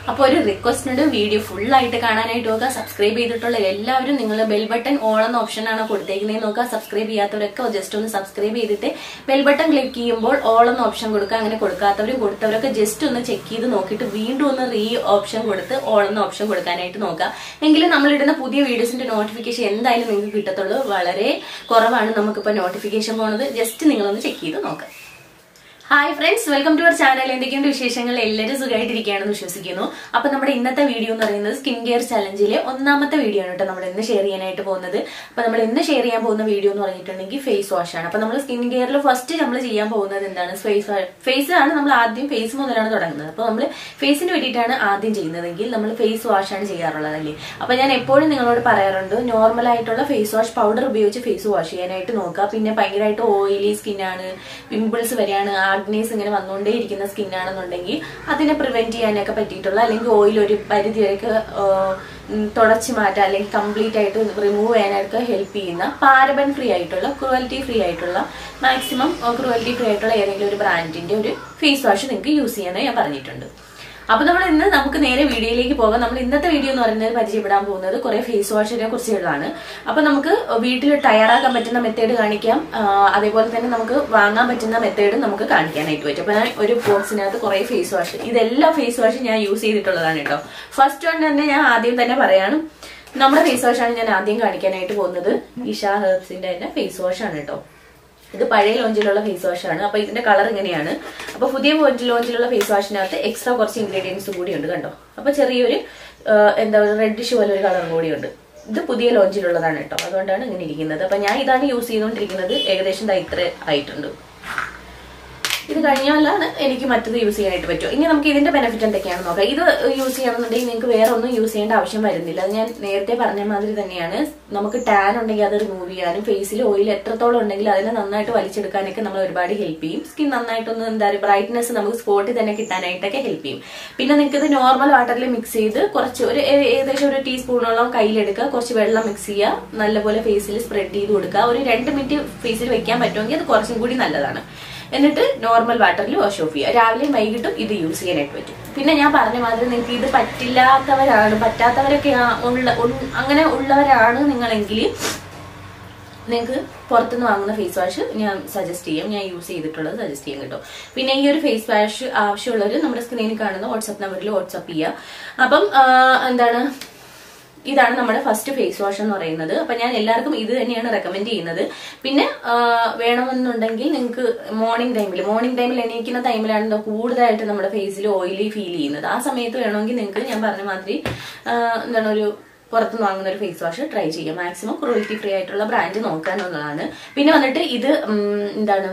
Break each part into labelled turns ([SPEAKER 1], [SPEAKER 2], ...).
[SPEAKER 1] അപ്പോൾ ഒരു റിക്വസ്റ്റ് ഉണ്ട് വീഡിയോ ഫുൾ ആയിട്ട് കാണാനായിട്ട് നോക്കുക സബ്സ്ക്രൈബ് ചെയ്തിട്ടുള്ള എല്ലാവരും നിങ്ങൾ ബെൽ ബട്ടൺ ഓൾ എന്ന ഓപ്ഷൻ ആണ് കൊടുത്തേക്കുന്നത് നോക്കുക സബ്സ്ക്രൈബ് ചെയ്യാത്തവരൊക്കെ ജസ്റ്റ് ഒന്ന് സബ്സ്ക്രൈബ് ചെയ്തിട്ട് ബെൽ ബട്ടൺ ക്ലിക്ക് ചെയ്യുമ്പോൾ ഓൾ എന്ന ഓപ്ഷൻ കൊടുക്കുക അങ്ങനെ കൊടുക്കാത്തവരും കൊടുത്തവരൊക്കെ ജസ്റ്റ് ഒന്ന് ചെക്ക് ചെയ്ത് നോക്കിയിട്ട് വീണ്ടും ഒന്ന് റീ ഓപ്ഷൻ കൊടുത്ത് ഓൾ എന്ന ഓപ്ഷൻ കൊടുക്കാനായിട്ട് നോക്കുക എങ്കിലും നമ്മളിടുന്ന പുതിയ വീഡിയോസിന്റെ നോട്ടിഫിക്കേഷൻ എന്തായാലും നിങ്ങൾക്ക് കിട്ടത്തുള്ളൂ വളരെ കുറവാണ് നമുക്കിപ്പോൾ നോട്ടിഫിക്കേഷൻ പോണത് ജസ്റ്റ് നിങ്ങളൊന്ന് ചെക്ക് ചെയ്ത് നോക്കാം hi friends welcome to our channel എന്തൊക്കെയുണ്ട് വിശേഷങ്ങൾ എല്ലാവരും സുഖമായിട്ടിരിക്കുകയാണെന്ന് വിശ്വസിക്കുന്നു അപ്പൊ നമ്മുടെ ഇന്നത്തെ വീഡിയോ എന്ന് പറയുന്നത് സ്കിൻ കെയർ ചലഞ്ചിലെ ഒന്നാമത്തെ വീഡിയോ ആണ് കേട്ടോ നമ്മൾ ഇന്ന് ഷെയർ ചെയ്യാനായിട്ട് പോകുന്നത് അപ്പൊ നമ്മൾ ഇന്ന് ഷെയർ ചെയ്യാൻ പോകുന്ന വീഡിയോ എന്ന് പറഞ്ഞിട്ടുണ്ടെങ്കിൽ ഫേസ് വാഷ് ആണ് അപ്പൊ നമ്മൾ സ്കിൻ കെയറിൽ ഫസ്റ്റ് നമ്മൾ ചെയ്യാൻ പോകുന്നത് എന്താണ് ഫേസ് ഫേസ് ആണ് നമ്മൾ ആദ്യം ഫേസ് മുതലാണ് തുടങ്ങുന്നത് അപ്പൊ നമ്മൾ ഫേസിന് വേണ്ടിയിട്ടാണ് ആദ്യം ചെയ്യുന്നതെങ്കിൽ നമ്മൾ ഫേസ് വാഷ് ആണ് ചെയ്യാറുള്ളത് അല്ലേ അപ്പൊ ഞാൻ എപ്പോഴും നിങ്ങളോട് പറയാറുണ്ട് നോർമൽ ആയിട്ടുള്ള ഫേസ് വാഷ് പൗഡർ ഉപയോഗിച്ച് ഫേസ് വാഷ് ചെയ്യാനായിട്ട് നോക്കുക പിന്നെ ഭയങ്കരമായിട്ട് ഓയിലി സ്കിന്നാണ് പിമ്പിൾസ് വരെയാണ് ആഗ്നേസ് ഇങ്ങനെ വന്നുകൊണ്ടേ ഇരിക്കുന്ന സ്കിന്നാണെന്നുണ്ടെങ്കിൽ അതിനെ പ്രിവെന്റ് ചെയ്യാനൊക്കെ പറ്റിയിട്ടുള്ള അല്ലെങ്കിൽ ഓയിൽ ഒരു പരിധി വരെയൊക്കെ തുടച്ചു മാറ്റാൻ അല്ലെങ്കിൽ കംപ്ലീറ്റ് ആയിട്ട് റിമൂവ് ചെയ്യാനൊക്കെ ഹെൽപ്പ് ചെയ്യുന്ന പാരബൻ ഫ്രീ ആയിട്ടുള്ള ക്രുവൽറ്റി ഫ്രീ ആയിട്ടുള്ള മാക്സിമം ക്രുവൽറ്റി ഫ്രീ ആയിട്ടുള്ള ഏതെങ്കിലും ഒരു ബ്രാൻഡിന്റെ ഒരു ഫേസ് വാഷ് നിങ്ങൾക്ക് യൂസ് ചെയ്യാനായി ഞാൻ പറഞ്ഞിട്ടുണ്ട് അപ്പൊ നമ്മൾ ഇന്ന് നമുക്ക് നേരെ വീഡിയോയിലേക്ക് പോകാം നമ്മൾ ഇന്നത്തെ വീഡിയോ എന്ന് പറയുന്നത് പരിചയപ്പെടാൻ പോകുന്നത് കുറെ ഫേസ് വാഷിനെ കുറിച്ചുള്ളതാണ് അപ്പൊ നമുക്ക് വീട്ടിൽ തയ്യാറാക്കാൻ പറ്റുന്ന മെത്തേഡ് കാണിക്കാം അതേപോലെ തന്നെ നമുക്ക് വാങ്ങാൻ പറ്റുന്ന മെത്തേഡും നമുക്ക് കാണിക്കാനായിട്ട് പറ്റും അപ്പൊ ഞാൻ ഒരു ബോക്സിനകത്ത് കുറെ ഫേസ് വാഷ് ഇതെല്ലാം ഫേസ് വാഷ് ഞാൻ യൂസ് ചെയ്തിട്ടുള്ളതാണ് കേട്ടോ ഫസ്റ്റ് വൺ തന്നെ ഞാൻ ആദ്യം തന്നെ പറയാണ് നമ്മുടെ ഫേസ് വാഷാണ് ഞാൻ ആദ്യം കാണിക്കാനായിട്ട് പോകുന്നത് ഇഷ ഹെർബ്സിന്റെ തന്നെ ഫേസ് വാഷ് ആണ് കേട്ടോ ഇത് പഴയ ലോഞ്ചിലുള്ള ഫേസ് വാഷ് ആണ് അപ്പൊ ഇതിന്റെ കളർ ഇങ്ങനെയാണ് അപ്പൊ പുതിയ ലോഞ്ചിലുള്ള ഫേസ് വാഷിനകത്ത് എക്സ്ട്രാ കുറച്ച് ഇൻഗ്രീഡിയൻസ് കൂടിയുണ്ട് കണ്ടോ അപ്പൊ ചെറിയൊരു എന്താ പറയുക റെഡിഷ് പോലെ ഒരു കളർ കൂടിയുണ്ട് ഇത് പുതിയ ലോഞ്ചിലുള്ളതാണ് കേട്ടോ അതുകൊണ്ടാണ് ഇങ്ങനെ ഇരിക്കുന്നത് അപ്പൊ ഞാൻ ഇതാണ് യൂസ് ചെയ്തുകൊണ്ടിരിക്കുന്നത് ഏകദേശം ഇത്ര ആയിട്ടുണ്ട് ഇത് കഴിഞ്ഞാലാണ് എനിക്ക് മറ്റത് യൂസ് ചെയ്യാനായിട്ട് പറ്റും ഇനി നമുക്ക് ഇതിന്റെ ബെനിഫിറ്റ് എന്തൊക്കെയാണെന്ന് നോക്കാം ഇത് യൂസ് ചെയ്യണമെന്നുണ്ടെങ്കിൽ നിങ്ങൾക്ക് വേറെ ഒന്നും യൂസ് ചെയ്യേണ്ട ആവശ്യം വരുന്നില്ല അത് ഞാൻ നേരത്തെ പറഞ്ഞ മാതിരി തന്നെയാണ് നമുക്ക് ടാൻ ഉണ്ടെങ്കിൽ അത് റിമൂവ് ചെയ്യാനും ഫേസിൽ ഓയിൽ എത്രത്തോളം ഉണ്ടെങ്കിൽ അതിനെ നന്നായിട്ട് വലിച്ചെടുക്കാനൊക്കെ നമ്മൾ ഒരുപാട് ഹെൽപ്പ് ചെയ്യും സ്കിൻ നന്നായിട്ടൊന്ന് എന്താ പറയുക ബ്രൈറ്റ്നെസ് നമുക്ക് സ്പോട്ടിൽ തന്നെ കിട്ടാനായിട്ടൊക്കെ ഹെൽപ്പ് ചെയ്യും പിന്നെ നിങ്ങൾക്ക് ഇത് നോർമൽ വാട്ടറിൽ മിക്സ് ചെയ്ത് കുറച്ച് ഒരു ഏകദേശം ഒരു ടീസ്പൂണോളം കയ്യിലെടുക്കുക കുറച്ച് വെള്ളം മിക്സ് ചെയ്യുക നല്ലപോലെ ഫേസിൽ സ്പ്രെഡ് ചെയ്ത് കൊടുക്കുക ഒരു രണ്ട് മിനിറ്റ് ഫേസിൽ വെക്കാൻ പറ്റുമെങ്കിൽ അത് കുറച്ചും കൂടി നല്ലതാണ് എന്നിട്ട് നോർമൽ വാട്ടറിൽ വാഷ് ഓഫ് ചെയ്യുക രാവിലെയും വൈകിട്ടും ഇത് യൂസ് ചെയ്യാനായിട്ട് പറ്റും പിന്നെ ഞാൻ പറഞ്ഞ മാതിരി നിങ്ങൾക്ക് ഇത് പറ്റില്ലാത്തവരാണ് പറ്റാത്തവരൊക്കെ ഉള്ള അങ്ങനെ ഉള്ളവരാണ് നിങ്ങളെങ്കിൽ നിങ്ങൾക്ക് പുറത്തുനിന്ന് വാങ്ങുന്ന ഫേസ് വാഷ് ഞാൻ സജസ്റ്റ് ചെയ്യാം ഞാൻ യൂസ് ചെയ്തിട്ടുള്ളത് സജസ്റ്റ് ചെയ്യാം കേട്ടോ പിന്നെ ഈ ഒരു ഫേസ് വാഷ് ആവശ്യമുള്ളവർ നമ്മുടെ സ്ക്രീനിൽ കാണുന്ന വാട്സപ്പ് നമ്പറിൽ വാട്സപ്പ് ചെയ്യുക അപ്പം എന്താണ് ഇതാണ് നമ്മുടെ ഫസ്റ്റ് ഫേസ് വാഷ് എന്ന് പറയുന്നത് അപ്പൊ ഞാൻ എല്ലാവർക്കും ഇത് തന്നെയാണ് റെക്കമെൻഡ് ചെയ്യുന്നത് പിന്നെ വേണമെന്നുണ്ടെങ്കിൽ നിങ്ങൾക്ക് മോർണിംഗ് ടൈമിൽ മോർണിംഗ് ടൈമിൽ എണീക്കുന്ന ടൈമിലാണ് കൂടുതലായിട്ട് നമ്മുടെ ഫേസിൽ ഓയിലി ഫീൽ ചെയ്യുന്നത് ആ സമയത്ത് വേണമെങ്കിൽ നിങ്ങൾക്ക് ഞാൻ പറഞ്ഞ മാതിരി എന്താണ് ഒരു പുറത്തുനിന്ന് വാങ്ങുന്ന ഒരു ഫേസ് വാഷ് ട്രൈ ചെയ്യാം മാക്സിമം ക്രൂലിറ്റി ഫ്രീ ആയിട്ടുള്ള ബ്രാൻഡ് നോക്കാനുള്ളതാണ് പിന്നെ വന്നിട്ട് ഇത് എന്താണ്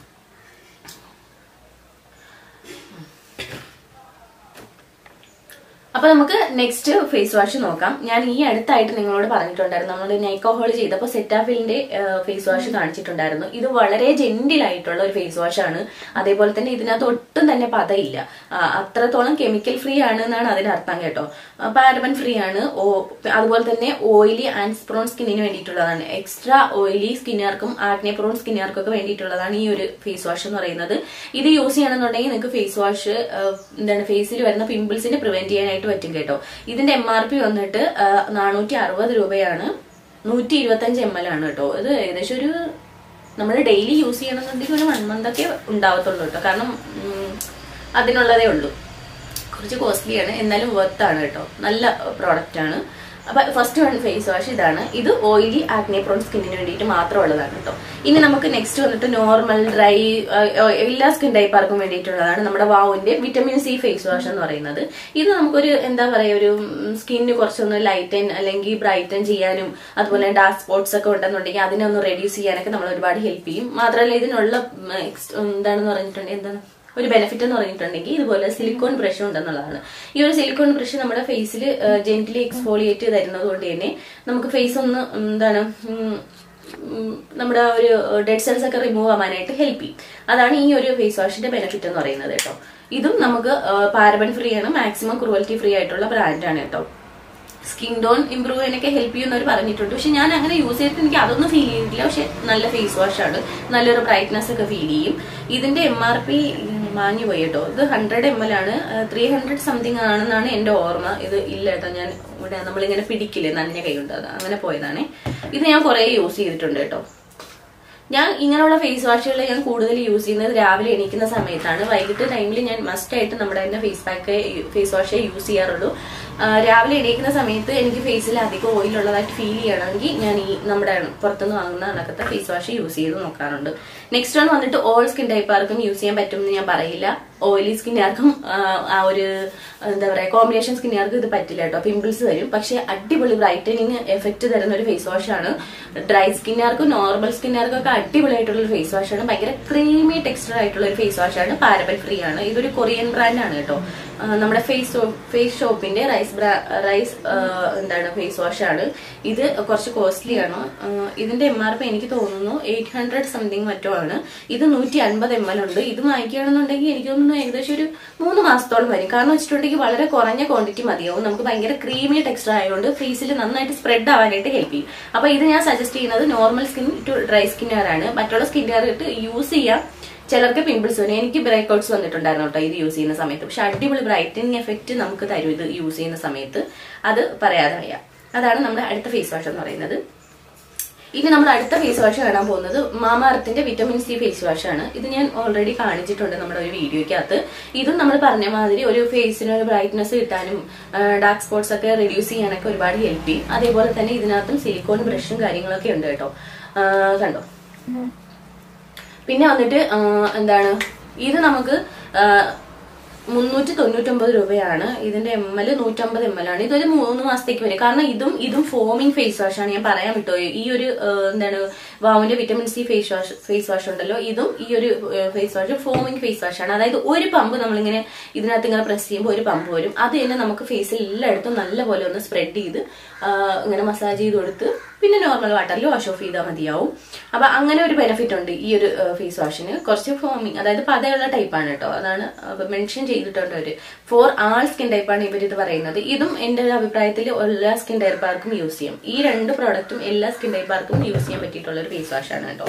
[SPEAKER 1] അപ്പൊ നമുക്ക് നെക്സ്റ്റ് ഫേസ് വാഷ് നോക്കാം ഞാൻ ഈ അടുത്തായിട്ട് നിങ്ങളോട് പറഞ്ഞിട്ടുണ്ടായിരുന്നു നമ്മൾ നൈക്കോഹോൾ ചെയ്തപ്പോൾ സെറ്റാഫിലിന്റെ ഫേസ് വാഷ് കാണിച്ചിട്ടുണ്ടായിരുന്നു ഇത് വളരെ ജെന്റിൽ ആയിട്ടുള്ള ഒരു ഫേസ് വാഷ് ആണ് അതേപോലെ തന്നെ ഇതിനകത്ത് ഒട്ടും തന്നെ പതയില്ല അത്രത്തോളം കെമിക്കൽ ഫ്രീ ആണ് എന്നാണ് അതിന്റെ അർത്ഥം കേട്ടോ പാരബൻ ഫ്രീ ആണ് അതുപോലെ തന്നെ ഓയിലി ആൻഡ് പ്രോൺ സ്കിന്നിന് വേണ്ടിയിട്ടുള്ളതാണ് എക്സ്ട്രാ ഓയിലി സ്കിന്നുകാർക്കും ആഗ്നെ പ്രോൺ സ്കിന്നുകാർക്കും ഒക്കെ വേണ്ടിയിട്ടുള്ളതാണ് ഈ ഒരു ഫേസ് വാഷ് എന്ന് പറയുന്നത് ഇത് യൂസ് ചെയ്യണമെന്നുണ്ടെങ്കിൽ നിങ്ങൾക്ക് ഫേസ് വാഷ് എന്താണ് ഫേസിൽ വരുന്ന പിമ്പിൾസിനെ പ്രിവെന്റ് ചെയ്യാനായിട്ട് പറ്റും കേട്ടോ ഇതിന്റെ എം ആർ പി വന്നിട്ട് നാനൂറ്റി അറുപത് രൂപയാണ് നൂറ്റി ഇരുപത്തഞ്ച് എം എൽ ആണ് കേട്ടോ ഇത് ഏകദേശം ഒരു നമ്മൾ ഡെയിലി യൂസ് ചെയ്യണമെന്നുണ്ടെങ്കിൽ ഒരു വൺ മന്ത് ഒക്കെ ഉണ്ടാവത്തുള്ളൂ കേട്ടോ കാരണം അതിനുള്ളതേ ഉള്ളൂ കുറച്ച് കോസ്റ്റ്ലിയാണ് എന്നാലും വർത്താണ് കേട്ടോ നല്ല പ്രോഡക്റ്റ് ആണ് അപ്പൊ ഫസ്റ്റ് വൺ ഫേസ് വാഷ് ഇതാണ് ഇത് ഓയിലി ആഗ്നെ പ്രോൺ സ്കിന്നിന് വേണ്ടിയിട്ട് മാത്രമുള്ളതാണ് കേട്ടോ ഇനി നമുക്ക് നെക്സ്റ്റ് വന്നിട്ട് നോർമൽ ഡ്രൈ എല്ലാ സ്കിൻ ടൈപ്പാർക്കും വേണ്ടിയിട്ടുള്ളതാണ് നമ്മുടെ വാവുവിന്റെ വിറ്റമിൻ സി ഫേസ് വാഷ് എന്ന് പറയുന്നത് ഇത് നമുക്കൊരു എന്താ പറയാ ഒരു സ്കിന്നിന് കുറച്ചൊന്ന് ലൈറ്റൻ അല്ലെങ്കിൽ ബ്രൈറ്റൻ ചെയ്യാനും അതുപോലെ ഡാർക്ക് സ്പോട്ട്സ് ഒക്കെ ഉണ്ടെന്നുണ്ടെങ്കിൽ അതിനെ ഒന്ന് റെഡ്യൂസ് ചെയ്യാനൊക്കെ നമ്മൾ ഒരുപാട് ഹെൽപ്പ് ചെയ്യും മാത്രമല്ല ഇതിനുള്ള എന്താണെന്ന് പറഞ്ഞിട്ടുണ്ടെങ്കിൽ എന്താണ് ഒരു ബെനിഫിറ്റ് എന്ന് പറഞ്ഞിട്ടുണ്ടെങ്കിൽ ഇതുപോലെ സിലിക്കോൺ ബ്രഷ് ഉണ്ടെന്നുള്ളതാണ് ഈ ഒരു സിലിക്കോൺ ബ്രഷ് നമ്മുടെ ഫേസിൽ ജെന്റിലി എക്സ്ഫോളിയേറ്റ് തരുന്നത് കൊണ്ട് തന്നെ നമുക്ക് ഫേസ് ഒന്ന് എന്താണ് നമ്മുടെ ഒരു ഡെഡ് സെൽസ് ഒക്കെ റിമൂവ് ആവാനായിട്ട് ഹെൽപ്പ് ചെയ്യും അതാണ് ഈ ഒരു ഫേസ് വാഷിന്റെ ബെനിഫിറ്റ് എന്ന് പറയുന്നത് കേട്ടോ ഇതും നമുക്ക് പാരബൻ ഫ്രീ ആണ് മാക്സിമം ക്രുവൽറ്റി ഫ്രീ ആയിട്ടുള്ള ബ്രാൻഡാണ് കേട്ടോ സ്കിൻ ടോൺ ഇമ്പ്രൂവ് ചെയ്യാനൊക്കെ ഹെൽപ്പ് ചെയ്യുന്നവർ പറഞ്ഞിട്ടുണ്ട് പക്ഷെ ഞാൻ അങ്ങനെ യൂസ് ചെയ്തിട്ട് എനിക്ക് അതൊന്നും ഫീൽ ചെയ്തിട്ടില്ല പക്ഷെ നല്ല ഫേസ് വാഷ് ആണ് നല്ലൊരു ബ്രൈറ്റ്നെസ് ഒക്കെ ഫീൽ ചെയ്യും ഇതിന്റെ എം ആർ പി മാഞ്ഞു പോയി കേട്ടോ ഇത് ഹൺഡ്രഡ് എം എൽ ആണ് ത്രീ ഹൺഡ്രഡ് സംതിങ് ആണെന്നാണ് എന്റെ ഓർമ്മ ഇത് ഇല്ല കേട്ടോ ഞാൻ ഇവിടെ നമ്മളിങ്ങനെ പിടിക്കില്ലേ നനഞ്ഞ കൈ കൊണ്ട് അത് അങ്ങനെ പോയതാണ് ഇത് ഞാൻ കുറേ യൂസ് ചെയ്തിട്ടുണ്ട് കേട്ടോ ഞാൻ ഇങ്ങനെയുള്ള ഫേസ് വാഷുകൾ ഞാൻ കൂടുതൽ യൂസ് ചെയ്യുന്നത് രാവിലെ എണീക്കുന്ന സമയത്താണ് വൈകിട്ട് ടൈമിൽ ഞാൻ മസ്റ്റ് ആയിട്ട് നമ്മുടെ തന്നെ ഫേസ് പാക്ക് ഫേസ് വാഷേ യൂസ് ചെയ്യാറുള്ളൂ ആ, രാവിലെ എണീക്കുന്ന സമയത്ത് എനിക്ക് ഫേസിൽ അധികം ഓയിൽ ഉള്ളതായിട്ട് ഫീൽ ചെയ്യണമെങ്കിൽ ഞാൻ ഈ നമ്മുടെ പുറത്തുനിന്ന് വാങ്ങുന്ന കണക്കത്തെ ഫേസ് വാഷ് യൂസ് ചെയ്ത് നോക്കാറുണ്ട് നെക്സ്റ്റ് വൺ വന്നിട്ട് ഓൾ സ്കിൻ ടൈപ്പ് ആർക്കും യൂസ് ചെയ്യാൻ പറ്റുമെന്ന് ഞാൻ പറയില്ല ഓയിലി സ്കിന്നുകാർക്കും ആ ഒരു എന്താ പറയാ കോമ്പിനേഷൻ സ്കിന്നുകാർക്ക് ഇത് പറ്റില്ല കേട്ടോ പിമ്പിൾസ് വരും പക്ഷെ അടിപൊളി ബ്രൈറ്റനിങ് എഫക്റ്റ് തരുന്ന ഒരു ഫേസ് വാഷ് ആണ് ഡ്രൈ സ്കിന്നുകാർക്കും നോർമൽ സ്കിന്നുകാർക്കും ഒക്കെ അടിപൊളിയായിട്ടുള്ള ഒരു ഫേസ് വാഷ് ആണ് ഭയങ്കര ക്രീമി ടെക്സ്ചർ ആയിട്ടുള്ള ഒരു ഫേസ് വാഷ് ആണ് പാരബൽ ഫ്രീ ആണ് ഇതൊരു കൊറിയൻ ബ്രാൻഡ് ആണ് കേട്ടോ ആ, നമ്മുടെ ഫേസ് ഫേസ് ഷോപ്പിന്റെ റൈസ് ബ്രാ- റൈസ് ആ, എന്താണ് ഫേസ് വാഷ് ആണ് ഇത് കുറച്ച് കോസ്റ്റ്ലി ആണ് ആ, ഇതിന്റെ എം ആർ പി എനിക്ക് തോന്നുന്നു എയ്റ്റ് ഹൺഡ്രഡ് സംതിങ് മറ്റോ ആണ് ഇത് നൂറ്റി അൻപത് എം എൽ ഉണ്ട് ഇത് വാങ്ങിക്കുകയാണെന്നുണ്ടെങ്കിൽ എനിക്ക് തോന്നുന്നു ഏകദേശം ഒരു മൂന്ന് മാസത്തോളം വരും കാരണം വെച്ചിട്ടുണ്ടെങ്കിൽ വളരെ കുറഞ്ഞ ക്വാണ്ടിറ്റി മതിയാവും നമുക്ക് ഭയങ്കര ക്രീമി ടെക്സ്ചർ ആയതുകൊണ്ട് ഫേസിൽ നന്നായിട്ട് സ്പ്രെഡ് ആവാനായിട്ട് ഹെൽപ്പ് ചെയ്യും അപ്പൊ ഇത് ഞാൻ സജസ്റ്റ് ചെയ്യുന്നത് നോർമൽ സ്കിൻ ടു ഡ്രൈ സ്കിന്നുകാരാണ് മറ്റുള്ള സ്കിന്നുകാർക്ക് യൂസ് ചെയ്യാം ചിലർക്ക് പിമ്പിൾസ് വരും എനിക്ക് ബ്രേക്ക് ഔട്ട്സ് വന്നിട്ടുണ്ടായിരുന്നു കേട്ടോ ഇത് യൂസ് ചെയ്യുന്ന സമയത്ത് പക്ഷെ അടിപൊളി ബ്രൈറ്റനിങ് എഫക്റ്റ് നമുക്ക് തരും ഇത് യൂസ് ചെയ്യുന്ന സമയത്ത് അത് പറയാതെ വയ്യ അതാണ് നമ്മുടെ അടുത്ത ഫേസ് വാഷ് എന്ന് പറയുന്നത് ഇനി നമ്മൾ അടുത്ത ഫേസ് വാഷ് കാണാൻ പോകുന്നത് മാമ അർത്തിന്റെ വിറ്റമിൻ സി ഫേസ് വാഷ് ആണ് ഇത് ഞാൻ ഓൾറെഡി കാണിച്ചിട്ടുണ്ട് നമ്മുടെ ഒരു വീഡിയോയ്ക്കകത്ത് ഇതും നമ്മൾ പറഞ്ഞ മാതിരി ഒരു ഫേസിന് ഒരു ബ്രൈറ്റ്നസ് കിട്ടാനും ഡാർക്ക് സ്പോട്ട്സ് ഒക്കെ റെഡ്യൂസ് ചെയ്യാനൊക്കെ ഒരുപാട് ഹെൽപ്പ് ചെയ്യും അതേപോലെ തന്നെ ഇതിനകത്തും സിലിക്കോൺ ബ്രഷും കാര്യങ്ങളൊക്കെ ഉണ്ട് കേട്ടോ ആ, കണ്ടോ പിന്നെ വന്നിട്ട് ആ, എന്താണ് ഇത് നമുക്ക് ആ, മുന്നൂറ്റി തൊണ്ണൂറ്റൊമ്പത് രൂപയാണ് ഇതിന്റെ എം എൽ നൂറ്റമ്പത് എം എൽ ആണ് ഇതൊരു മൂന്ന് മാസത്തേക്ക് വരും കാരണം ഇതും ഇതും ഫോമിംഗ് ഫേസ് വാഷ് ആണ് ഞാൻ പറയാൻ വിട്ടുപോയി ഈ ഒരു ആ, എന്താണ് വാവിന്റെ vitamin C face wash face wash ഉണ്ടല്ലോ ഇതും ഈ ഒരു face wash foaming face wash ആണ് അതായത് ഒരു പമ്പ് നമ്മളിങ്ങനെ ഇതിനകത്ത് ഇങ്ങനെ പ്രസ് ചെയ്യുമ്പോൾ ഒരു പമ്പ് വരും അത് തന്നെ നമുക്ക് ഫേസിൽ എല്ലായിടത്തും നല്ലപോലെ ഒന്ന് സ്പ്രെഡ് ചെയ്ത് ആ, ഇങ്ങനെ മസാജ് ചെയ്ത് കൊടുത്ത് പിന്നെ നോർമൽ വാട്ടറിൽ വാഷ് ഓഫ് ചെയ്താൽ മതിയാവും അപ്പൊ അങ്ങനെ ഒരു ബെനിഫിറ്റ് ഉണ്ട് ഈ ഒരു ഫേസ് വാഷിന് കുറച്ച് ഫോമിങ് അതായത് പതയുള്ള ടൈപ്പാണ് കേട്ടോ അതാണ് മെൻഷൻ ചെയ്തിട്ടുണ്ട് അവര് ഫോർ ആൾ സ്കിൻ ടൈപ്പാണ് ഇവർ ഇത് പറയുന്നത് ഇതും എന്റെ ഒരു അഭിപ്രായത്തിൽ എല്ലാ സ്കിൻ ടൈപ്പാർക്കും യൂസ് ചെയ്യും ഈ രണ്ട് പ്രോഡക്റ്റും എല്ലാ സ്കിൻ ടൈപ്പാർക്കും യൂസ് ചെയ്യാൻ പറ്റിയിട്ടുള്ള ഒരു ഫേസ് വാഷാണ് കേട്ടോ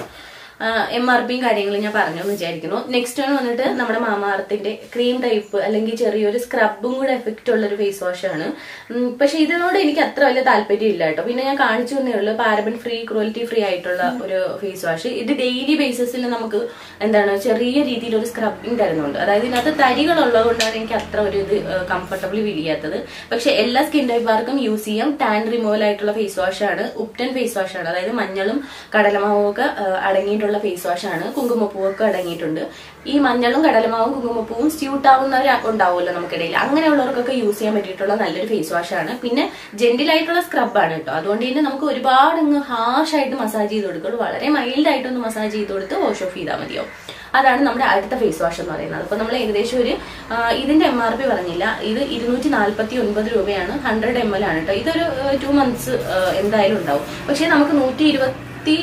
[SPEAKER 1] എം ആർ പിയും കാര്യങ്ങളും ഞാൻ പറഞ്ഞു എന്ന് വിചാരിക്കുന്നു നെക്സ്റ്റ് ആണ് വന്നിട്ട് നമ്മുടെ മാമാർത്തിന്റെ ക്രീം ടൈപ്പ് അല്ലെങ്കിൽ ചെറിയൊരു സ്ക്രബും കൂടെ എഫക്റ്റ് ഉള്ള ഒരു ഫേസ് വാഷ് ആണ് ഉം, പക്ഷെ ഇതിനോട് എനിക്ക് അത്ര വലിയ താല്പര്യം ഇല്ല കേട്ടോ പിന്നെ ഞാൻ കാണിച്ചു തന്നേ ഉള്ളൂ പാരബൻ ഫ്രീ ക്രുവൽറ്റി ഫ്രീ ആയിട്ടുള്ള ഒരു ഫേസ് വാഷ് ഇത് ഡെയിലി ബേസിസിൽ നമുക്ക് എന്താണ് ചെറിയ രീതിയിൽ ഒരു സ്ക്രബിങ് തരുന്നുണ്ട് അതായത് ഇതിനകത്ത് തരികൾ ഉള്ളതുകൊണ്ടാണ് എനിക്ക് അത്ര ഒരു ഇത് കംഫർട്ടബിളി ഫീൽ ചെയ്യാത്തത് പക്ഷെ എല്ലാ സ്കിൻ ടൈപ്പാർക്കും യൂസ് ചെയ്യാം ടാൻ റിമൂവൽ ആയിട്ടുള്ള ഫേസ് വാഷ് ആണ് ഉപ്റ്റൻ ഫേസ് വാഷ് ആണ് അതായത് മഞ്ഞളും കടലമാവും ഒക്കെ ആ, അടങ്ങിയിട്ടുള്ള ഫേസ് വാഷ് ആണ് കുങ്കുമപ്പൂവും ഒക്കെ അടങ്ങിയിട്ടുണ്ട് ഈ മഞ്ഞളും കടലമാവും കുങ്കുമപ്പൂവും സ്യൂട്ട് ആവുന്നവർ ഉണ്ടാവുമല്ലോ നമുക്കിടയിൽ അങ്ങനെയുള്ളവർക്കൊക്കെ യൂസ് ചെയ്യാൻ പറ്റിയിട്ടുള്ള നല്ലൊരു ഫേസ് വാഷ് ആണ് പിന്നെ ജെന്റിൽ ആയിട്ടുള്ള സ്ക്രബ് ആണ് കേട്ടോ അതുകൊണ്ട് തന്നെ നമുക്ക് ഒരുപാട് അങ്ങ് ഹാഷ് ആയിട്ട് മസാജ് ചെയ്ത് കൊടുക്കുള്ളൂ വളരെ മൈൽഡ് ആയിട്ടൊന്ന് മസാജ് ചെയ്ത് കൊടുത്ത് വാഷ് ഓഫ് ചെയ്താൽ മതിയാവും അതാണ് നമ്മുടെ അടുത്ത ഫേസ് വാഷ് എന്ന് പറയുന്നത് അപ്പൊ നമ്മൾ ഏകദേശം ഒരു ആ, ഇതിന്റെ എം ആർ പി പറഞ്ഞില്ല ഇത് ഇരുന്നൂറ്റി നാല്പത്തി ഒൻപത് രൂപയാണ് ഹൺഡ്രഡ് എം എൽ ആണ് കേട്ടോ ഇതൊരു ടു മന്ത്സ് എന്തായാലും ഉണ്ടാവും പക്ഷെ നമുക്ക് നൂറ്റി ഇരുപത്തി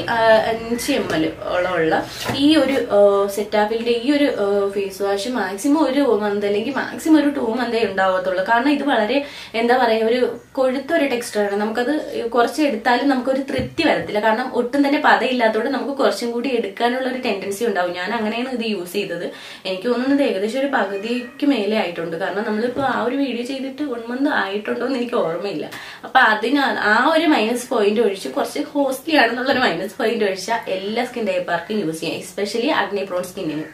[SPEAKER 1] അഞ്ച് എം എൽ ഉള്ള ഈ ഒരു സെറ്റാപ്പിന്റെ ഈ ഒരു ഫേസ് വാഷ് മാക്സിമം ഒരു മന്ത് അല്ലെങ്കിൽ മാക്സിമം ഒരു ടു മന്തേ ഉണ്ടാവത്തുള്ളൂ കാരണം ഇത് വളരെ എന്താ പറയാ ഒരു കൊഴുത്ത ഒരു ടെക്സ്ചറാണ് നമുക്കത് കുറച്ച് എടുത്താലും നമുക്കൊരു തൃപ്തി വരത്തില്ല കാരണം ഒട്ടും തന്നെ പതയില്ലാത്തതുകൊണ്ട് നമുക്ക് കുറച്ചും കൂടി എടുക്കാനുള്ള ഒരു ടെൻഡൻസി ഉണ്ടാവും ഞാൻ അങ്ങനെയാണ് ഇത് യൂസ് ചെയ്തത് എനിക്ക് തോന്നുന്നത് ഏകദേശം ഒരു പകുതിക്ക് മേലെ ആയിട്ടുണ്ട് കാരണം നമ്മളിപ്പോ ആ ഒരു വീഡിയോ ചെയ്തിട്ട് വൺ മന്ത് ആയിട്ടുണ്ടോ എന്ന് എനിക്ക് ഓർമ്മയില്ല അപ്പൊ അതിന് ആ ഒരു മൈനസ് പോയിന്റ് ഒഴിച്ച് കുറച്ച് കോസ്റ്റ്ലി ആണെന്നുള്ള ഒരു മൈനസ് പോയിന്റ് ഒഴിച്ചാൽ എല്ലാ സ്കിൻ ടൈപ്പാർക്കും യൂസ് ചെയ്യാം എസ്പെഷ്യലി അഗ്നി പ്രോൺ സ്കിന്നിന്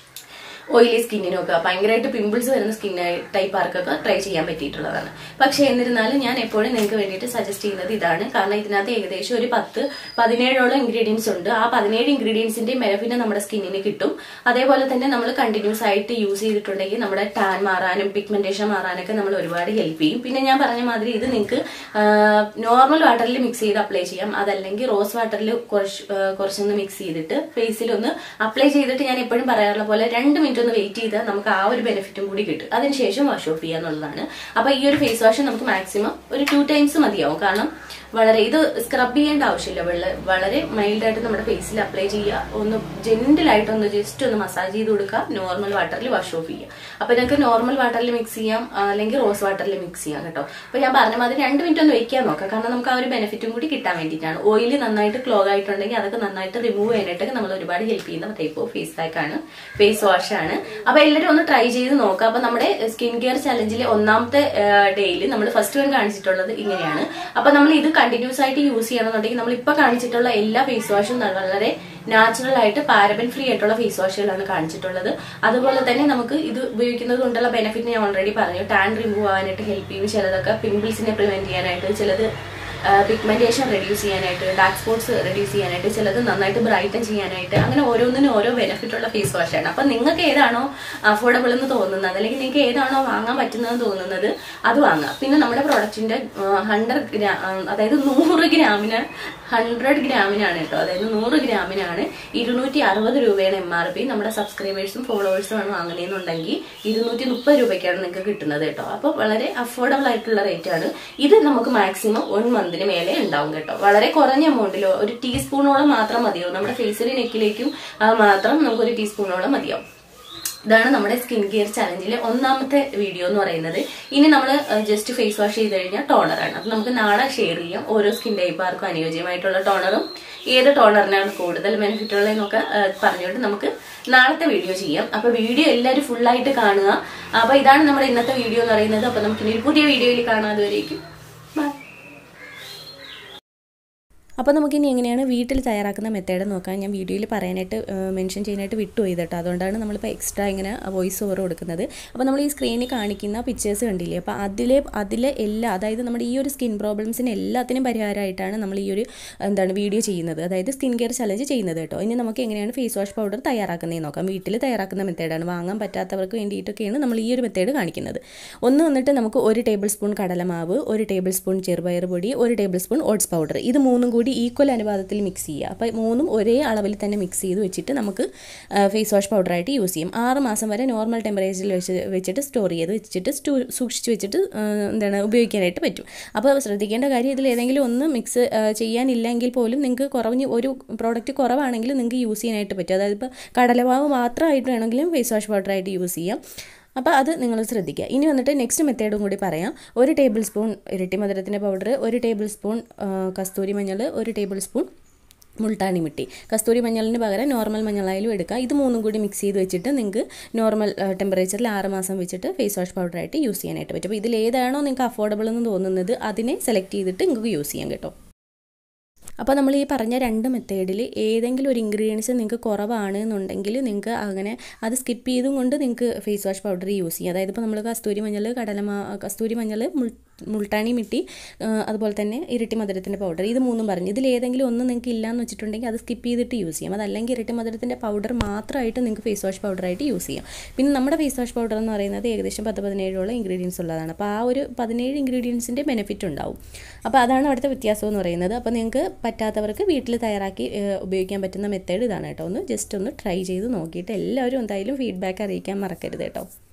[SPEAKER 1] ഓയിലി സ്കിന്നിനൊക്കെ ഭയങ്കരമായിട്ട് പിമ്പിൾസ് വരുന്ന സ്കിൻ ടൈപ്പ് ആർക്കൊക്കെ ട്രൈ ചെയ്യാൻ പറ്റിയിട്ടുള്ളതാണ് പക്ഷെ എന്നിരുന്നാലും ഞാൻ എപ്പോഴും നിങ്ങൾക്ക് വേണ്ടിയിട്ട് സജസ്റ്റ് ചെയ്യുന്നത് ഇതാണ് കാരണം ഇതിനകത്ത് ഏകദേശം ഒരു പത്ത് പതിനേഴോളം ഇൻഗ്രീഡിയൻസ് ഉണ്ട് ആ പതിനേഴ് ഇൻഗ്രീഡിയൻസിന്റെ മെരഫിനെ നമ്മുടെ സ്കിന്നിന് കിട്ടും അതേപോലെ തന്നെ നമ്മൾ കണ്ടിന്യൂസ് ആയിട്ട് യൂസ് ചെയ്തിട്ടുണ്ടെങ്കിൽ നമ്മുടെ ടാൻ മാറാനും പിഗ്മെന്റേഷൻ മാറാനൊക്കെ നമ്മൾ ഒരുപാട് ഹെൽപ്പ് ചെയ്യും പിന്നെ ഞാൻ പറഞ്ഞ മാതിരി ഇത് നിങ്ങൾക്ക് നോർമൽ വാട്ടറിൽ മിക്സ് ചെയ്ത് അപ്ലൈ ചെയ്യാം അതല്ലെങ്കിൽ റോസ് വാട്ടറിൽ കുറച്ച് ആ, കുറച്ചൊന്ന് മിക്സ് ചെയ്തിട്ട് ഫേസിൽ ഒന്ന് അപ്ലൈ ചെയ്തിട്ട് ഞാൻ എപ്പോഴും പറയാറുള്ള പോലെ രണ്ട് മിനിറ്റ് ഒന്ന് വെയിറ്റ് ചെയ്താൽ നമുക്ക് ആ ഒരു ബെനിഫിറ്റും കൂടി കിട്ടും അതിനുശേഷം വാഷ് ഓഫ് ചെയ്യുക എന്നുള്ളതാണ് അപ്പൊ ഈ ഒരു ഫേസ് വാഷ് നമുക്ക് മാക്സിമം ഒരു ടു ടൈംസ് മതിയാവും കാരണം വളരെ ഇത് സ്ക്രബ് ചെയ്യേണ്ട ആവശ്യമില്ല വെള്ള വളരെ മൈൽഡ് ആയിട്ട് നമ്മുടെ ഫേസിൽ അപ്ലൈ ചെയ്യുക ഒന്ന് ജെന്റിൽ ആയിട്ട് ഒന്ന് ജസ്റ്റ് ഒന്ന് മസാജ് ചെയ്ത് കൊടുക്കുക നോർമൽ വാട്ടറിൽ വാഷ് ഓഫ് ചെയ്യുക അപ്പൊ നിങ്ങൾക്ക് നോർമൽ വാട്ടറിൽ മിക്സ് ചെയ്യാം ആ, അല്ലെങ്കിൽ റോസ് വാട്ടറിൽ മിക്സ് ചെയ്യാം കേട്ടോ അപ്പൊ ഞാൻ പറഞ്ഞ മാതിരി രണ്ട് മിനിറ്റ് ഒന്ന് വെക്കാൻ നോക്കാം കാരണം നമുക്ക് ആ ഒരു ബെനിഫിറ്റും കൂടി കിട്ടാൻ വേണ്ടിയിട്ടാണ് ഓയിൽ നന്നായിട്ട് ക്ലോഗ് ആയിട്ടുണ്ടെങ്കിൽ അതൊക്കെ നന്നായിട്ട് റിമൂവ് ചെയ്യാനായിട്ടൊക്കെ നമ്മൾ ഒരുപാട് ഹെൽപ്പ് ചെയ്യുന്ന ടൈപ്പ് ഓഫ് ഫേസ് പാക്ക് ആണ് ഫേസ് വാഷ് ആണ് ആണ് അപ്പൊ എല്ലാവരും ഒന്ന് ട്രൈ ചെയ്ത് നോക്കുക അപ്പൊ നമ്മുടെ സ്കിൻ കെയർ ചലഞ്ചിലെ ഒന്നാമത്തെ ഡേയിൽ നമ്മൾ ഫസ്റ്റ് വൺ കാണിച്ചിട്ടുള്ളത് ഇങ്ങനെയാണ് അപ്പൊ നമ്മൾ ഇത് കണ്ടിന്യൂസ് ആയിട്ട് യൂസ് ചെയ്യണമെന്നുണ്ടെങ്കിൽ നമ്മൾ ഇപ്പൊ കാണിച്ചിട്ടുള്ള എല്ലാ ഫേസ് വാഷും വളരെ നാച്ചുറൽ ആയിട്ട് പാരബൻ ഫ്രീ ആയിട്ടുള്ള ഫേസ് വാഷുകളാണ് കാണിച്ചിട്ടുള്ളത് അതുപോലെ തന്നെ നമുക്ക് ഇത് ഉപയോഗിക്കുന്നത് കൊണ്ടുള്ള ബെനിഫിറ്റ് ഞാൻ ഓൾറെഡി പറഞ്ഞു ടാൻ റിമൂവ് ആവാനായിട്ട് ഹെൽപ്പ് ചെയ്യും ചിലതൊക്കെ പിമ്പിൾസിനെ പ്രിവെന്റ് ചെയ്യാനായിട്ട് ചിലത് പിഗ്മെന്റേഷൻ റെഡ്യൂസ് ചെയ്യാനായിട്ട് ഡാർക്ക് സ്പോട്സ് റെഡ്യൂസ് ചെയ്യാനായിട്ട് ചിലത് നന്നായിട്ട് ബ്രൈറ്റൻ ചെയ്യാനായിട്ട് അങ്ങനെ ഓരോന്നിനും ഓരോ ബെനിഫിറ്റ് ഉള്ള ഫേസ് വാഷാണ് അപ്പൊ നിങ്ങൾക്ക് ഏതാണോ അഫോർഡബിൾ എന്ന് തോന്നുന്നത് അല്ലെങ്കിൽ നിങ്ങൾക്ക് ഏതാണോ വാങ്ങാൻ പറ്റുന്നതെന്ന് തോന്നുന്നത് അത് വാങ്ങാം പിന്നെ നമ്മുടെ പ്രൊഡക്റ്റിന്റെ ഹൺഡ്രഡ് ഗ്രാം അതായത് നൂറ് ഗ്രാമിന് ഹൺഡ്രഡ് ഗ്രാമിനാണ് കേട്ടോ അതായത് നൂറ് ഗ്രാമിനാണ് ഇരുന്നൂറ്റി അറുപത് രൂപയാണ് എം ആർ പി നമ്മുടെ സബ്സ്ക്രൈബേഴ്സും ഫോളോവേഴ്സും ആണ് വാങ്ങുന്നതെന്നുണ്ടെങ്കിൽ ഇരുന്നൂറ്റി മുപ്പത് രൂപയ്ക്കാണ് നിങ്ങൾക്ക് കിട്ടുന്നത് കേട്ടോ അപ്പോൾ വളരെ അഫോർഡബിൾ ആയിട്ടുള്ള റേറ്റ് ആണ് ഇത് നമുക്ക് മാക്സിമം വൺ മന്തിന് മേലെ ഉണ്ടാവും കേട്ടോ വളരെ കുറഞ്ഞ എമൗണ്ടിലോ ഒരു ടീസ്പൂണോളം മാത്രം മതിയാവും നമ്മുടെ ഫേസിലും നെക്കിലേക്കും അത് മാത്രം നമുക്ക് ഒരു ടീസ്പൂണോളം മതിയാവും ഇതാണ് നമ്മുടെ സ്കിൻ കെയർ ചലഞ്ചിലെ ഒന്നാമത്തെ വീഡിയോ എന്ന് പറയുന്നത് ഇനി നമ്മൾ ജസ്റ്റ് ഫേസ് വാഷ് ചെയ്ത് കഴിഞ്ഞാൽ ടോണറാണ് അത് നമുക്ക് നാളെ ഷെയർ ചെയ്യാം ഓരോ സ്കിൻ ടൈപ്പാർക്കും അനുയോജ്യമായിട്ടുള്ള ടോണറും ഏത് ടോണറിനാണ് കൂടുതൽ ബെനിഫിറ്റ് ഉള്ളതെന്നൊക്കെ പറഞ്ഞുകൊണ്ട് നമുക്ക് നാളത്തെ വീഡിയോ ചെയ്യാം അപ്പൊ വീഡിയോ എല്ലാവരും ഫുള്ളായിട്ട് കാണുക അപ്പൊ ഇതാണ് നമ്മുടെ ഇന്നത്തെ വീഡിയോ എന്ന് പറയുന്നത് അപ്പൊ നമുക്ക് ഇനി ഒരു പുതിയ വീഡിയോയിൽ കാണാം അതുവരേക്കും ബൈ
[SPEAKER 2] അപ്പോൾ നമുക്കിനി എങ്ങനെയാണ് വീട്ടിൽ തയ്യാറാക്കുന്ന മെത്തേഡ് നോക്കാൻ ഞാൻ വീഡിയോയിൽ പറയാനായിട്ട് മെൻഷൻ ചെയ്യാനായിട്ട് വിട്ടുപോയി കേട്ടോ അതുകൊണ്ടാണ് നമ്മളിപ്പോൾ എക്സ്ട്രാ ഇങ്ങനെ വോയിസ് ഓവർ കൊടുക്കുന്നത് അപ്പോൾ നമ്മൾ ഈ സ്ക്രീനിൽ കാണിക്കുന്ന പിക്ചേഴ്സ് കണ്ടില്ലേ അപ്പോൾ അതിലെ അതിലെ എല്ലാ അതായത് നമ്മുടെ ഈ ഒരു സ്കിൻ പ്രോബ്ലംസിന് എല്ലാത്തിനും പരിഹാരമായിട്ടാണ് നമ്മൾ ഈ ഒരു എന്താണ് വീഡിയോ ചെയ്യുന്നത് അതായത് സ്കിൻ കെയർ ചലഞ്ച് ചെയ്യുന്നത് കേട്ടോ ഇനി നമുക്ക് എങ്ങനെയാണ് ഫേസ് വാഷ് പൗഡർ തയ്യാറാക്കുന്നതെന്ന് നോക്കാം വീട്ടിൽ തയ്യാറാക്കുന്ന മെത്തേഡാണ് വാങ്ങാൻ പറ്റാത്തവർക്ക് വേണ്ടിയിട്ടൊക്കെയാണ് നമ്മൾ ഈ ഒരു മെത്തേഡ് കാണിക്കുന്നത് ഒന്ന് വന്നിട്ട് നമുക്ക് ഒരു ടേബിൾ സ്പൂൺ കടലമാവ് ഒരു ടേബിൾ സ്പൂൺ ചെറുപയർ പൊടി ഒരു ടേബിൾ സ്പൂൺ ഓട്സ് പൗഡർ ഇത് മൂന്നും കൂടി ഈക്വൽ അനുപാതത്തിൽ മിക്സ് ചെയ്യുക അപ്പോൾ മൂന്നും ഒരേ അളവിൽ തന്നെ മിക്സ് ചെയ്ത് വെച്ചിട്ട് നമുക്ക് ഫേസ് വാഷ് പൗഡറായിട്ട് യൂസ് ചെയ്യും ആറ് മാസം വരെ നോർമൽ ടെമ്പറേച്ചറിൽ വെച്ച് വെച്ചിട്ട് സ്റ്റോർ ചെയ്ത് വെച്ചിട്ട് സ്റ്റൂ സൂക്ഷിച്ച് വെച്ചിട്ട് എന്താണ് ഉപയോഗിക്കാനായിട്ട് പറ്റും അപ്പോൾ ശ്രദ്ധിക്കേണ്ട കാര്യം ഇതിൽ ഏതെങ്കിലും ഒന്ന് മിക്സ് ചെയ്യാനില്ലെങ്കിൽ പോലും നിങ്ങൾക്ക് കുറഞ്ഞ് ഒരു പ്രോഡക്റ്റ് കുറവാണെങ്കിൽ നിങ്ങൾക്ക് യൂസ് ചെയ്യാനായിട്ട് പറ്റും അതായത് ഇപ്പോൾ കടലമാവ് മാത്രമായിട്ട് വേണമെങ്കിലും ഫേസ് വാഷ് പൗഡറായിട്ട് യൂസ് ചെയ്യാം അപ്പോൾ അത് നിങ്ങൾ ശ്രദ്ധിക്കുക ഇനി വന്നിട്ട് നെക്സ്റ്റ് മെത്തേഡും കൂടി പറയാം ഒരു ടേബിൾ സ്പൂൺ ഇരട്ടി മധുരത്തിൻ്റെ പൗഡർ ഒരു ടേബിൾ സ്പൂൺ കസ്തൂരി മഞ്ഞൾ ഒരു ടേബിൾ സ്പൂൺ മുൾട്ടാണി മിട്ടി കസ്തൂരി മഞ്ഞളിന് പകരം നോർമൽ മഞ്ഞളായാലും എടുക്കുക ഇത് മൂന്നും കൂടി മിക്സ് ചെയ്ത് വെച്ചിട്ട് നിങ്ങൾക്ക് നോർമൽ ടെമ്പറേച്ചറിൽ ആറ് മാസം വെച്ചിട്ട് ഫേസ് വാഷ് പൗഡറായിട്ട് യൂസ് ചെയ്യാനായിട്ട് പറ്റും അപ്പോൾ ഇതിൽ ഏതാണോ നിങ്ങൾക്ക് അഫോർഡബിൾ എന്ന് തോന്നുന്നത് അതിനെ സെലക്ട് ചെയ്തിട്ട് നിങ്ങൾക്ക് യൂസ് ചെയ്യാം കേട്ടോ അപ്പോൾ നമ്മൾ ഈ പറഞ്ഞ രണ്ട് മെത്തേഡിൽ ഏതെങ്കിലും ഒരു ഇൻഗ്രീഡിയൻസ് നിങ്ങൾക്ക് കുറവാണ് എന്നുണ്ടെങ്കിൽ നിങ്ങൾക്ക് അങ്ങനെ അത് സ്കിപ്പ് ചെയ്തും കൊണ്ട് നിങ്ങൾക്ക് ഫേസ് വാഷ് പൗഡർ യൂസ് ചെയ്യാം അതായത് ഇപ്പോൾ നമ്മൾ കസ്തൂരി മഞ്ഞൾ കടലമാ കസ്തൂരി മഞ്ഞൾ മുൾ മുൾട്ടാണി മിട്ടി അതുപോലെ തന്നെ ഇരട്ടി മധുരത്തിൻ്റെ പൗഡർ ഇത് മൂന്നും പറഞ്ഞു ഇതിൽ ഏതെങ്കിലും ഒന്ന് നിങ്ങൾക്ക് ഇല്ലയെന്ന് വെച്ചിട്ടുണ്ടെങ്കിൽ അത് സ്കിപ്പ് ചെയ്തിട്ട് യൂസ് ചെയ്യാം അതല്ലെങ്കിൽ ഇരട്ടി മധുരത്തിൻ്റെ പൗഡർ മാത്രമായിട്ട് നിങ്ങൾക്ക് ഫേസ് വാഷ് പൗഡറായിട്ട് യൂസ് ചെയ്യാം പിന്നെ നമ്മുടെ ഫേസ് വാഷ് പൗഡർ എന്ന് പറയുന്നത് ഏകദേശം പത്ത് പതിനേഴോളം ഇൻഗ്രീഡിയൻസ് ഉള്ളതാണ് അപ്പോൾ ആ ഒരു പതിനേഴ് ഇൻഗ്രീഡിയൻസിൻ്റെ ബെനിഫിറ്റ് ഉണ്ടാവും അപ്പോൾ അതാണ് അവിടുത്തെ വ്യത്യാസം എന്ന് പറയുന്നത് അപ്പോൾ നിങ്ങൾക്ക് പറ്റാത്തവർക്ക് വീട്ടിൽ തയ്യാറാക്കി ഉപയോഗിക്കാൻ പറ്റുന്ന മെത്തേഡ് ഇതാണ് കേട്ടോ ഒന്ന് ജസ്റ്റ് ഒന്ന് ട്രൈ ചെയ്ത് നോക്കിയിട്ട് എല്ലാവരും എന്തായാലും ഫീഡ്ബാക്ക് അറിയിക്കാൻ മറക്കരുത് കേട്ടോ